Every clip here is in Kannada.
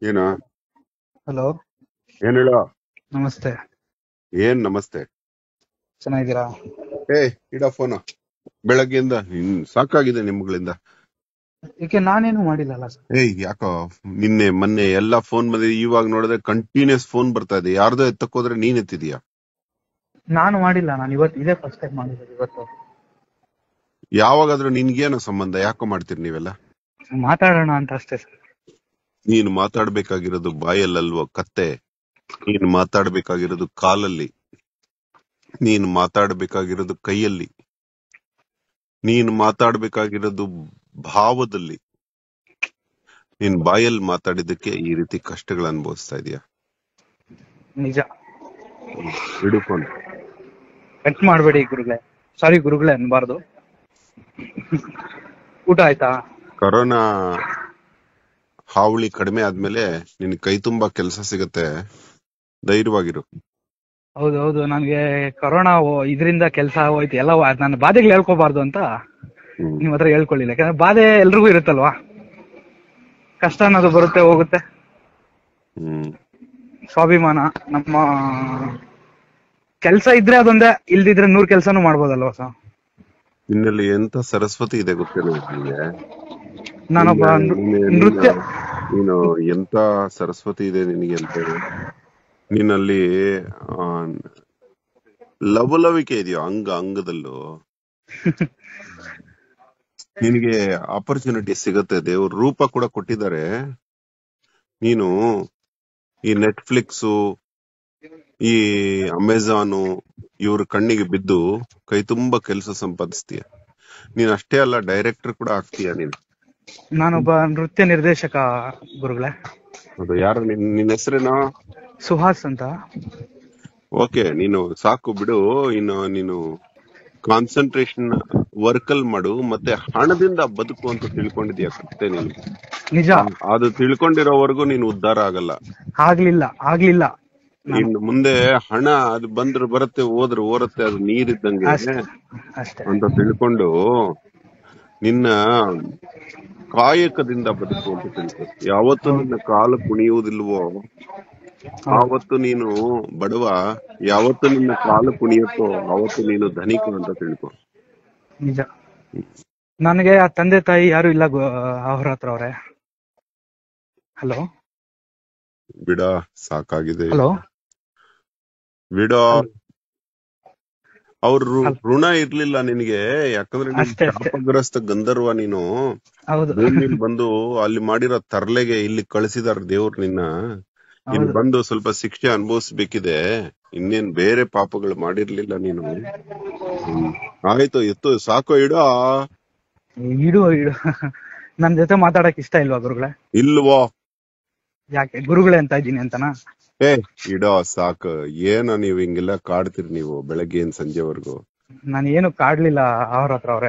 ಏನು ಹಲೋ ಏನ್ ಹೇಳೋ ನಮಸ್ತೆ ಏನ್ ನಮಸ್ತೆ ಚೆನ್ನಾಗಿದ್ದೀರಾ ಏ ಇಡ ಫೋನ್ ಬೆಳಗ್ಗೆಯಿಂದ ಹ್ಮ್, ಸಾಕಾಗಿದೆ ನಿಮ್ಗಳಿಂದ ಏಕೆ ನಾನೇನು ಮಾಡಿಲ್ಲಲ್ಲ ಸರ್ ಏಯ್ ಯಾಕೋ ನಿನ್ನೆ ಮೊನ್ನೆ ಎಲ್ಲಾ ಫೋನ್ ಬಂದಿದೆ ಇವಾಗ ನೋಡಿದ್ರೆ ಕಂಟಿನ್ಯೂಸ್ ಫೋನ್ ಬರ್ತಾ ಇದೆ ಯಾರ್ದೋ ಎತ್ತಕ್ ಹೋದ್ರೆ ನೀನ್ ಎತ್ತಿದೀಯ ನಾನು ಮಾಡಿಲ್ಲ ನಾನು ಇವತ್ತು ಇದೇ ಫಸ್ಟ್ ಟೈಮ್ ಮಾಡಿರೋದು ಇವತ್ತು ಯಾವಾಗಾದ್ರೂ ನಿನ್ಗೇನೋ ಸಂಬಂಧ ಯಾಕೋ ಮಾಡ್ತೀರಿ ನೀವೆಲ್ಲ ಮಾತಾಡೋಣ ಅಂತ ಅಷ್ಟೇ ಸರ್ ನೀನ್ ಮಾತಾಡ್ಬೇಕಾಗಿರೋದು ಬಾಯಲ್ಲಲ್ವೋ ಕತ್ತೆ ನೀನ್ ಮಾತಾಡ್ಬೇಕಾಗಿರೋದು ಕಾಲಲ್ಲಿ ನೀನ್ ಮಾತಾಡ್ಬೇಕಾಗಿರೋದು ಕೈಯಲ್ಲಿ ನೀನ್ ಮಾತಾಡ್ಬೇಕಾಗಿರೋದು ಭಾವದಲ್ಲಿ ನೀನ್ ಬಾಯಲ್ಲಿ ಮಾತಾಡಿದ್ದಕ್ಕೆ ಈ ರೀತಿ ಕಷ್ಟಗಳು ಅನುಭವಿಸ್ತಾ ಇದೀಯ ನಿಜ ಹಿಡ್ಕೊಂಡು ಕಟ್ ಮಾಡಬೇಡಿ ಗುರುಗಳೇ ಸಾರಿ ಗುರುಗಳೇ ಅನ್ಬಾರ್ದು ಊಟ ಆಯ್ತಾ ಕೊರೋನಾ ಹಾವಳಿ ಕಡಿಮೆ ಆದ್ಮೇಲೆ ನಿನ್ ಕೈ ತುಂಬಾ ಕೆಲಸ ಸಿಗತ್ತೆ ಧೈರ್ಯವಾಗಿರು ಹೌದು ಹೌದು ನನಗೆ ಕೊರೋನಾ ಇದರಿಂದ ಕೆಲಸ ಹೋಯ್ತು ಎಲ್ಲ ನನ್ನ ಬಾಧೆಗಳು ಹೇಳ್ಕೋಬಾರ್ದು ಅಂತ ಹ್ಮ್. ನಿಮ್ಮ ಹತ್ರ ಹೇಳ್ಕೊಳ್ಳಿಲ್ಲ ಯಾಕಂದ್ರೆ ಬಾಧೆ ಎಲ್ರಿಗೂ ಇರುತ್ತಲ್ವಾ ಕಷ್ಟ ಅನ್ನೋದು ಬರುತ್ತೆ ಹೋಗುತ್ತೆ ಹ್ಮ್ ಸ್ವಾಭಿಮಾನ ನಮ್ಮ ಕೆಲಸ ಇದ್ರೆ ಅದೊಂದೇ ಇಲ್ದಿದ್ರೆ ನೂರ್ ಕೆಲ್ಸಾನು ಮಾಡ್ಬೋದಲ್ವಾ ಸರ್ ನಿನ್ನಲ್ಲಿ ಎಂತ ಸರಸ್ವತಿ ಇದೆ ಗೊತ್ತೇನೋ ನಿನ್ಗೆ ನಾನೊಬ್ಬ ನೃ- ನೀನು- ನೃತ್ಯ ನೀನು ಎಂತ ಸರಸ್ವತಿ ಇದೆ ನಿನಗೆ ಅಂತ ಹೇಳಿ. ನಿನ್ನಲ್ಲಿ ಆ, ಲವಲವಿಕೆ ಇದೆಯೋ ಅಂಗ ಅಂಗದಲ್ಲೂ ನಿನಗೆ ಆಪರ್ಚುನಿಟಿ ಸಿಗತ್ತೆ ದೇವ್ರ ರೂಪ ಕೂಡ ಕೊಟ್ಟಿದ್ದಾರೆ ನೀನು ಈ ನೆಟ್ಫ್ಲಿಕ್ಸ್ ಈ ಅಮೆಜಾನು ಇವ್ರ ಕಣ್ಣಿಗೆ ಬಿದ್ದು ಕೈ ತುಂಬಾ ಕೆಲಸ ಸಂಪಾದಿಸ್ತೀಯ ನೀನ್ ಅಷ್ಟೇ ಅಲ್ಲ ಡೈರೆಕ್ಟರ್ ಕೂಡ ಆಗ್ತೀಯ ನೀನು ನಾನೊಬ್ಬ ನೃತ್ಯ ನಿರ್ದೇಶಕ ಗುರುಗಳೇ ಅದು ಯಾರು ನಿನ್ ನಿನ್ನ ಹೆಸರೇನೋ ಸುಹಾಸ್ ಅಂತ ಓಕೆ ನೀನು ಸಾಕು ಬಿಡು ಇನ್ನು ನೀನು ಕಾನ್ಸಂಟ್ರೇಷನ್ ವರ್ಕಲ್ ಮಾಡು ಮತ್ತೆ ಹಣದಿಂದ ಬದುಕು ಅಂತ ತಿಳ್ಕೊಂಡಿದ್ಯಾ ಕತ್ತೆ ನೀನು ನಿಜ ಅದು ತಿಳ್ಕೊಂಡಿರೋವರೆಗೂ ನೀನು ಉದ್ಧಾರ ಆಗಲ್ಲ ಆಗ್ಲಿಲ್ಲ ಆಗ್ಲಿಲ್ಲ ಇನ್ನು ಮುಂದೆ ಹಣ ಅದು ಬಂದ್ರೆ ಬರುತ್ತೆ ಹೋದ್ರೆ ಓರತ್ತೆ ಅದು ನೀರಿದ್ದಂಗೆ ಅಷ್ಟೇ ಅಷ್ಟೇ ಅಂತ ತಿಳ್ಕೊಂಡು ನಿನ್ನ ಕಾಯಕದಿಂದ ಬದುಕು ಅಂತ ತಿಳ್ಕೊ ಯಾವತ್ತು ನಿನ್ನ ಕಾಲು ಕುಣಿಯುವುದಿಲ್ವೋ ಆವತ್ತು ನೀನು ಬಡವ ಯಾವತ್ತು ನಿನ್ನ ಕಾಲು ಕುಣಿಯುತ್ತೋ ಆವತ್ತು ನೀನು ಧನಿಕ ಅಂತ ತಿಳ್ಕೊ ನಿಜ ನನಗೆ ಆ ತಂದೆ ತಾಯಿ ಯಾರು ಇಲ್ಲ ಗು- ಅವ್ರ ಹತ್ರ ಅವ್ರೆ ಹಲೋ ಬಿಡ ಸಾಕಾಗಿದೆ ಹಲೋ ಬಿಡ ಅವ್ರ ಋ- ಋಣ ಇರ್ಲಿಲ್ಲ ನಿನಗೆ ಯಾಕಂದ್ರೆ ನೀನ್ ಅಷ್ಟೇ, ಅಷ್ಟೇ. ಶಾಪಗ್ರಸ್ತ ಗಂಧರ್ವ ನೀನು ಹೌದು ಭೂಮಿಲಿ ಬಂದು ಅಲ್ಲಿ ಮಾಡಿರೋ ತರ್ಲೆಗೆ ಇಲ್ಲಿ ಕಳಿಸಿದಾರ ದೇವ್ರು ನಿನ್ನ ಇಲ್ಲಿ ಹೌದು ಬಂದು ಸ್ವಲ್ಪ ಶಿಕ್ಷೆ ಅನುಭವಿಸ್ಬೇಕಿದೆ ಇನ್ನೇನ್ ಬೇರೆ ಪಾಪಗಳು ಮಾಡಿರ್ಲಿಲ್ಲ ನೀನು ಹ್ಮ್. ಆಯ್ತು ಎತ್ತು ಸಾಕು ಇಡ ಇಡು ಇಡು ನನ್ ಜೊತೆ ಮಾತಾಡಕ್ ಇಷ್ಟ ಇಲ್ವಾ ಗುರುಗಳೇ ಇಲ್ವೋ ಯಾಕೆ ಗುರುಗಳೇ ಅಂತ ಇದ್ದೀನಿ ಅಂತನಾ ಏ ಇಡೋ ಸಾಕು ಏನ ನೀವ್ ಹಿಂಗೆಲ್ಲ ಕಾಡ್ತೀರಿ ನೀವು ಬೆಳಗ್ಗೆ ಏನ್ ಸಂಜೆವರೆಗೂ ನಾನು ಏನು ಕಾಡ್ಲಿಲ್ಲ ಅವ್ರ ಹತ್ರ ಅವ್ರೆ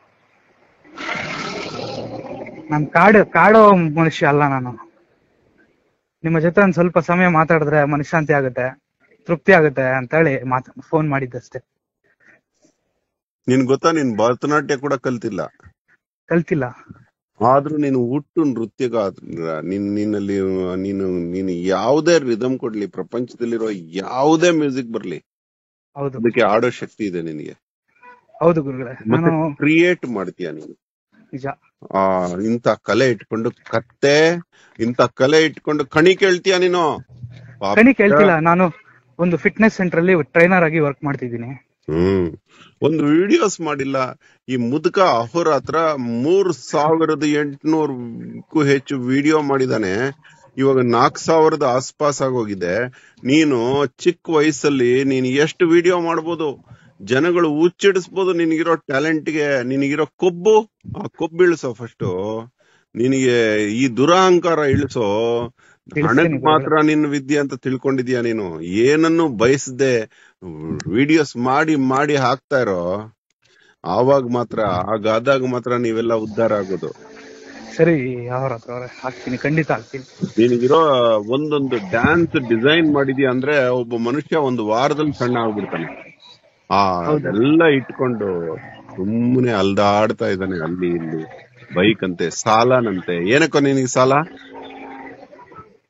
ನಾನ್ ಕಾಡ್ ಕಾಡೋ ಮನುಷ್ಯ ಅಲ್ಲ ನಾನು ನಿಮ್ಮ ಜೊತೆ ಒಂದ್ ಸ್ವಲ್ಪ ಸಮಯ ಮಾತಾಡಿದ್ರೆ ಮನಃಶಾಂತಿ ಆಗುತ್ತೆ ತೃಪ್ತಿ ಆಗುತ್ತೆ ಅಂತ ಹೇಳಿ ಮಾತ್ ಫೋನ್ ಮಾಡಿದ್ದಷ್ಟೇ ನಿನ್ ಗೊತ್ತಾ ನೀನ್ ಭರತನಾಟ್ಯ ಕೂಡ ಕಲ್ತಿಲ್ಲ ಕಲ್ತಿಲ್ಲ ಆದ್ರೂ ನೀನು ಹುಟ್ಟು ನೃತ್ಯಗ ನಿನ್ ನಿನ್ನಲ್ಲಿ ನೀನು ನೀನು ಯಾವುದೇ ರಿದಮ್ ಕೊಡ್ಲಿ ಪ್ರಪಂಚದಲ್ಲಿರೋ ಯಾವುದೇ ಮ್ಯೂಸಿಕ್ ಬರ್ಲಿ ಹೌದು ಅದಕ್ಕೆ ಆಡೋ ಶಕ್ತಿ ಇದೆ ನಿನಗೆ ಹೌದು ಗುರುಗಳೇ ಮತ್ತೆ ನಾನು ಕ್ರಿಯೇಟ್ ಮಾಡ್ತೀಯ ನೀನು ನಿಜ ಆ ಇಂತ ಕಲೆ ಇಟ್ಕೊಂಡು ಕತ್ತೆ ಇಂತ ಕಲೆ ಇಟ್ಕೊಂಡು ಕಣಿ ಕೇಳ್ತೀಯ ನೀನು ಪಾಪ. ಕಣಿ ಕೇಳ್ತಿಲ್ಲ ನಾನು ಒಂದು ಫಿಟ್ನೆಸ್ ಸೆಂಟರ್ ಅಲ್ಲಿ ಟ್ರೈನರ್ ಆಗಿ ವರ್ಕ್ ಮಾಡ್ತಿದ್ದೀನಿ ಹ್ಮ್ ಒಂದು ವಿಡಿಯೋಸ್ ಮಾಡಿಲ್ಲ ಈ ಮುದುಕ ಅಹೋರಾತ್ರ ಮೂರ್ ಸಾವಿರದ ಎಂಟುನೂರಕ್ಕೂ ಹೆಚ್ಚು ವಿಡಿಯೋ ಮಾಡಿದಾನೆ ಇವಾಗ ನಾಲ್ಕ್ ಸಾವಿರದ ಆಸ್ಪಾಸ್ ಆಗೋಗಿದೆ ನೀನು ಚಿಕ್ಕ ವಯಸ್ಸಲ್ಲಿ ನೀನ್ ಎಷ್ಟು ವಿಡಿಯೋ ಮಾಡ್ಬೋದು ಜನಗಳು ಹುಚ್ಚಿಡಿಸ್ಬೋದು ನಿನಗಿರೋ ಟ್ಯಾಲೆಂಟ್ಗೆ ನಿನಗಿರೋ ಕೊಬ್ಬು ಆ ಕೊಬ್ಬು ಇಳಿಸೋ ಫಸ್ಟ್ ನಿನಗೆ ಈ ದುರಹಂಕಾರ ಇಳಿಸೋ ಇಳಿಸ್ತೀನಿ ಹಣಕ್ ಗುರುಗಳೇ. ಮಾತ್ರ ನಿನ್ನ ವಿದ್ಯೆ ಅಂತ ತಿಳ್ಕೊಂಡಿದ್ಯಾ ನೀನು ಏನನ್ನು ಬಯಸದೆ ವಿಡಿಯೋಸ್ ಮಾಡಿ ಮಾಡಿ ಹಾಕ್ತಾ ಇರೋ ಆವಾಗ ಮಾತ್ರ ಆಗಾದಾಗ ಮಾತ್ರ ನೀವೆಲ್ಲ ಉದ್ಧಾರ ಆಗೋದು ಸರಿ ಅವ್ರ ಹತ್ರ ಅವ್ರೆ ಹಾಕ್ತೀನಿ ಖಂಡಿತ ಹಾಕ್ತೀನಿ ನಿನಗಿರೋ ಒಂದೊಂದು ಡ್ಯಾನ್ಸ್ ಡಿಸೈನ್ ಮಾಡಿದ್ಯಾ ಅಂದ್ರೆ ಒಬ್ಬ ಮನುಷ್ಯ ಒಂದು ವಾರದಲ್ಲಿ ಸಣ್ಣ ಆಗ್ಬಿಡ್ತಾನೆ ಆ ಹೌದು. ಅದೆಲ್ಲ ಇಟ್ಕೊಂಡು ಸುಮ್ಮನೆ ಅಲ್ದಾಡ್ತಾ ಇದ್ದಾನೆ ಅಲ್ಲಿ ಇಲ್ಲಿ ಬೈಕ್ ಅಂತೆ ಸಾಲನಂತೆ ಏನಕ್ಕೋ ನಿನಗೆ ಸಾಲ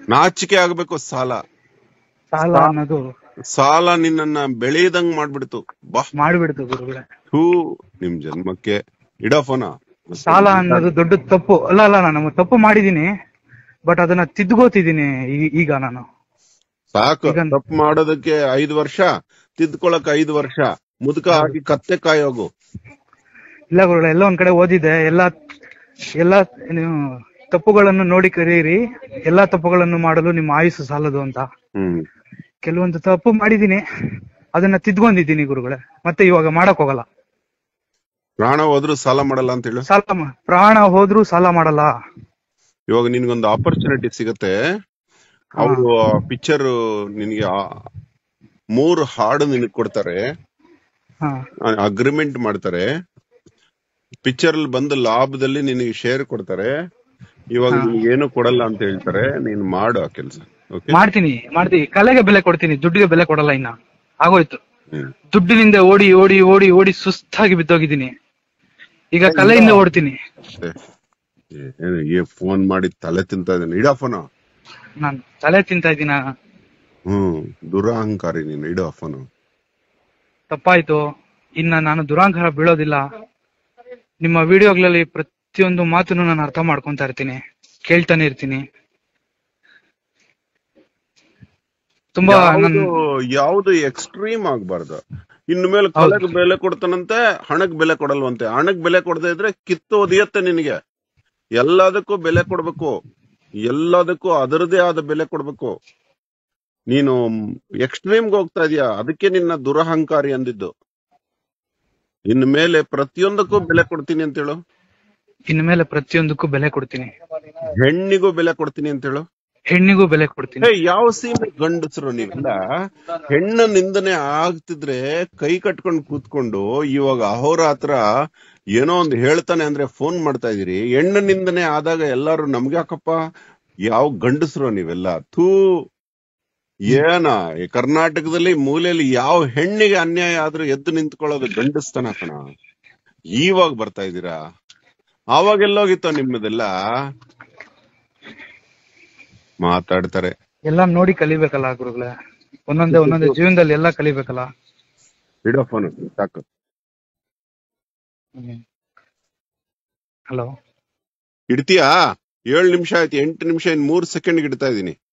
ನಾಚಿಕೆ ಆಗ್ಬೇಕು ಸಾಲ ಸಾಲ ಅನ್ನೋದು ಸಾಲ ನಿನ್ನನ್ನ ಬೆಳೆಯದಂಗ್ ಮಾಡ್ಬಿಡ್ತು ಬಾ ಮಾಡ್ಬಿಡ್ತು ಗುರುಗಳೇ ಹೂ ನಿಮ್ ಜನ್ಮಕ್ಕೆ ಇಡ ಫೋನ ಸಾಲ ಅನ್ನೋದು ದೊಡ್ಡ ತಪ್ಪು ಅಲ್ಲ ಅಲ್ಲ ನಾನು ತಪ್ಪು ಮಾಡಿದೀನಿ ಬಟ್ ಅದನ್ನ ತಿದ್ಕೋತಿದೀನಿ ಈ- ಈಗ ನಾನು ಸಾಕು ಈಗ- ತಪ್ಪು ಮಾಡೋದಕ್ಕೆ ಐದು ವರ್ಷ ತಿದ್ಕೊಳಕ್ ಐದು ವರ್ಷ ಮುದುಕ ಆಗಿ ಕತ್ತೆ ಕಾಯೋಗು ಇಲ್ಲ ಗುರುಗಳೇ ಎಲ್ಲ ಒಂದ್ ಕಡೆ ಓದಿದೆ ಎಲ್ಲಾ ಎಲ್ಲಾ ನೀವು ತಪ್ಪುಗಳನ್ನು ನೋಡಿ ಕರೀರಿ ಎಲ್ಲಾ ತಪ್ಪುಗಳನ್ನು ಮಾಡಲು ನಿಮ್ಮ ಆಯುಸ್ಸು ಸಾಲದು ಅಂತ ಹ್ಮ್ ಕೆಲವೊಂದು ತಪ್ಪು ಮಾಡಿದೀನಿ ಅದನ್ನ ತಿದ್ಕೊಂಡಿದ್ದೀನಿ ಗುರುಗಳೇ ಮತ್ತೆ ಇವಾಗ ಮಾಡಕ್ ಹೋಗಲ್ಲ ಪ್ರಾಣ ಹೋದ್ರು ಸಾಲ ಮಾಡಲ್ಲ ಅಂತ ಹೇಳು ಸಾಲ ಮಾ- ಪ್ರಾಣ ಹೋದ್ರೂ ಸಾಲ ಮಾಡಲ್ಲ ಇವಾಗ ನಿನ್ಗೊಂದು ಆಪರ್ಚುನಿಟಿ ಸಿಗತ್ತೆ ಅವರು ಪಿಕ್ಚರ್ ನಿನ್ಗೆ ಆ- ಮೂರು ಹಾಡು ನಿನಗ್ ಕೊಡ್ತಾರೆ ಹಾ ಅಗ್ರಿಮೆಂಟ್ ಮಾಡ್ತಾರೆ ಪಿಕ್ಚರ್ ಅಲ್ಲಿ ಬಂದ ಲಾಭದಲ್ಲಿ ನಿನಗೆ ಶೇರ್ ಕೊಡ್ತಾರೆ ಇವಾಗ ನಿನ್ಗೆ ಏನು ಕೊಡಲ್ಲ ಅಂತ ಹೇಳ್ತಾರೆ ನೀನ್ ಮಾಡು ಆ ಕೆಲ್ಸ ಓಕೆ ಮಾಡ್ತೀನಿ ಮಾಡ್ತೀನಿ ಕಲೆಗೆ ಬೆಲೆ ಕೊಡ್ತೀನಿ ದುಡ್ಡಿಗೆ ಬೆಲೆ ಕೊಡಲ್ಲ ಇನ್ನ ಆಗೋಯ್ತು ಹ್ಮ್ ದುಡ್ಡಿನಿಂದ ಓಡಿ ಓಡಿ ಓಡಿ ಓಡಿ ಸುಸ್ತಾಗಿ ಬಿದ್ದೋಗಿದ್ದೀನಿ ಈಗ ಕಲೆಯಿಂದ ಓಡ್ತೀನಿ ಫೋನ್ ಮಾಡಿ ತಲೆ ತಿಂತಾ ಇದ್ದಾನೆ ಇಡ ಫೋನ್ ನಾನು ತಲೆ ತಿಂತಾ ಇದ್ದೀನ ಹ್ಮ್ ದುರಹಂಕಾರಿ ನೀನು ಇಡ ಫೋನ್ ತಪ್ಪಾಯ್ತು ಇನ್ನ ನಾನು ದುರಾಂಕಾರ ಬೀಳೋದಿಲ್ಲ ನಿಮ್ಮ ವಿಡಿಯೋಗಳಲ್ಲಿ ಪ್ರತಿಯೊಂದು ಮಾತನ್ನು ನಾನು ಅರ್ಥ ಮಾಡ್ಕೊಂತಾ ಇರ್ತೀನಿ ಕೇಳ್ತಾನೆ ಇರ್ತೀನಿ ತುಂಬಾ ನನ್ ಯಾವ್ದು ಎಕ್ಸ್ಟ್ರೀಮ್ ಆಗ್ಬಾರ್ದು ಇನ್ನು ಮೇಲೆ ಕಲೆಗೆ ಬೆಲೆ ಕೊಡ್ತಾನಂತೆ ಹಣಕ್ ಬೆಲೆ ಕೊಡಲ್ವಂತೆ ಹಣಕ್ ಬೆಲೆ ಕೊಡದೇ ಇದ್ರೆ ಕಿತ್ತು ಒದಿಯತ್ತೆ ನಿನಗೆ ಎಲ್ಲದಕ್ಕೂ ಬೆಲೆ ಕೊಡ್ಬೇಕು ಎಲ್ಲದಕ್ಕೂ ಅದರದೇ ಆದ ಬೆಲೆ ಕೊಡ್ಬೇಕು ನೀನು ಎಕ್ಸ್ಟ್ರೀಮ್ಗೆ ಹೋಗ್ತಾ ಇದೀಯ ಅದಕ್ಕೆ ನಿನ್ನ ದುರಹಂಕಾರಿ ಅಂದಿದ್ದು ಇನ್ನು ಮೇಲೆ ಪ್ರತಿಯೊಂದಕ್ಕೂ ಬೆಲೆ ಕೊಡ್ತೀನಿ ಅಂತ ಹೇಳು ಇನ್ಮೇಲೆ ಪ್ರತಿಯೊಂದಕ್ಕೂ ಬೆಲೆ ಕೊಡ್ತೀನಿ ಹೆಣ್ಣಿಗೂ ಬೆಲೆ ಕೊಡ್ತೀನಿ ಅಂತ ಹೇಳು ಹೆಣ್ಣಿಗೂ ಬೆಲೆ ಕೊಡ್ತೀನಿ ಏ ಯಾವ ಸೀಮೆ ಗಂಡಸರು ನೀವೆಲ್ಲ ಹೆಣ್ಣ ನಿಂದನೆ ಆಗ್ತಿದ್ರೆ ಕೈ ಕಟ್ಕೊಂಡು ಕೂತ್ಕೊಂಡು ಇವಾಗ ಅಹೋರಾತ್ರ ಏನೋ ಒಂದು ಹೇಳ್ತಾನೆ ಅಂದ್ರೆ ಫೋನ್ ಮಾಡ್ತಾ ಇದೀರಿ ಹೆಣ್ಣ ನಿಂದನೆ ಆದಾಗ ಎಲ್ಲಾರು ನಮ್ಗೆ ಯಾಕಪ್ಪ ಯಾವ ಗಂಡಸರು ನೀವೆಲ್ಲ ಥೂ ಏನ ಈ ಕರ್ನಾಟಕದಲ್ಲಿ ಮೂಲೆಯಲ್ಲಿ ಯಾವ ಹೆಣ್ಣಿಗೆ ಅನ್ಯಾಯ ಆದ್ರೂ ಎದ್ದು ನಿಂತ್ಕೊಳ್ಳೋದು ಗಂಡಸ್ತನ ಕಣ ಇವಾಗ ಬರ್ತಾ ಇದೀರಾ ಆವಾಗ ಎಲ್ಲೋಗಿತ್ತು ನಿಮ್ಮದೆಲ್ಲ ಮಾತಾಡ್ತಾರೆ ಎಲ್ಲ ನೋಡಿ ಕಲಿಬೇಕಲ್ಲ ಗುರುಗಳೇ ಒಂದೊಂದೇ ಒಂದೊಂದೇ ಜೀವನದಲ್ಲಿ ಎಲ್ಲ ಕಲಿಬೇಕಲ್ಲ ಇಡೋ ಫೋನ್ ಸಾಕು ಹಲೋ ಇಡ್ತೀಯಾ ಏಳು ನಿಮಿಷ ಆಯ್ತು ಎಂಟು ನಿಮಿಷ ಇನ್ ಮೂರ್ ಸೆಕೆಂಡ್ ಇಡ್ತಾ ಇದೀನಿ